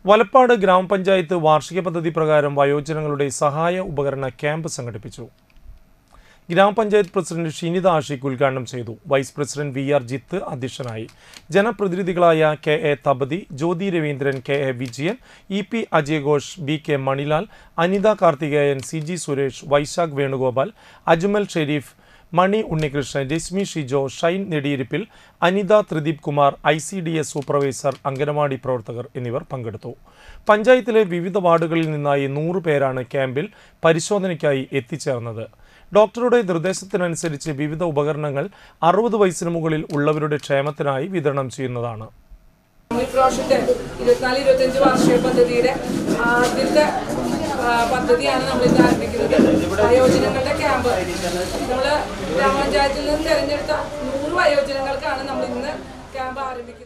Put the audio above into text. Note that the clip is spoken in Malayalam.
വലപ്പാട് ഗ്രാമപഞ്ചായത്ത് വാർഷിക പദ്ധതി പ്രകാരം വയോജനങ്ങളുടെ സഹായ ഉപകരണ ക്യാമ്പ് സംഘടിപ്പിച്ചു ഗ്രാമപഞ്ചായത്ത് പ്രസിഡന്റ് ഷിനിത ആഷിഖ് ഉദ്ഘാടനം ചെയ്തു vice president V R Jith അധ്യക്ഷനായി ജനപ്രതിനിധികളായ K A Tapathi Jyothi Raveendran K A Vijayan E P അജയഘോഷ് B K Manilal Anitha Karthikeyan C G Suresh Vaishakh Venugopal Ajmal Sherif Mani Unnikrishnan Reshmi Shijo Shine Nediyirippil Anitha Thrideep Kumar I C D S supervisor anganwadi പ്രവർത്തകർ എന്നിവർ പങ്കെടുത്തു പഞ്ചായത്തിലെ വിവിധ വാർഡുകളിൽ നിന്നായി നൂറ് പേരാണ് ക്യാമ്പിൽ പരിശോധനയ്ക്കായി എത്തിച്ചേർന്നത് ഡോക്ടറുടെ നിർദ്ദേശത്തിനനുസരിച്ച് വിവിധ ഉപകരണങ്ങൾ അറുപത് വയസ്സിന് മുകളിൽ ഉള്ളവരുടെ ക്ഷേമത്തിനായി വിതരണം ചെയ്യുന്നതാണ് ഇപ്രാവശ്യത്തെ ഇരുപത്തിനാല് ഇരുപത്തഞ്ച് വാർഷിക പദ്ധതിയുടെ ആദ്യത്തെ ആ, പദ്ധതിയാണ് നമ്മൾ ഇന്ന് ആരംഭിക്കുന്നത് വയോജനങ്ങളുടെ ക്യാമ്പ് നമ്മൾ ഗ്രാമപഞ്ചായത്തിൽ നിന്ന് തിരഞ്ഞെടുത്ത നൂറ് വയോജനങ്ങൾക്കാണ് നമ്മൾ ഇന്ന് ക്യാമ്പ് ആരംഭിക്കുന്നത്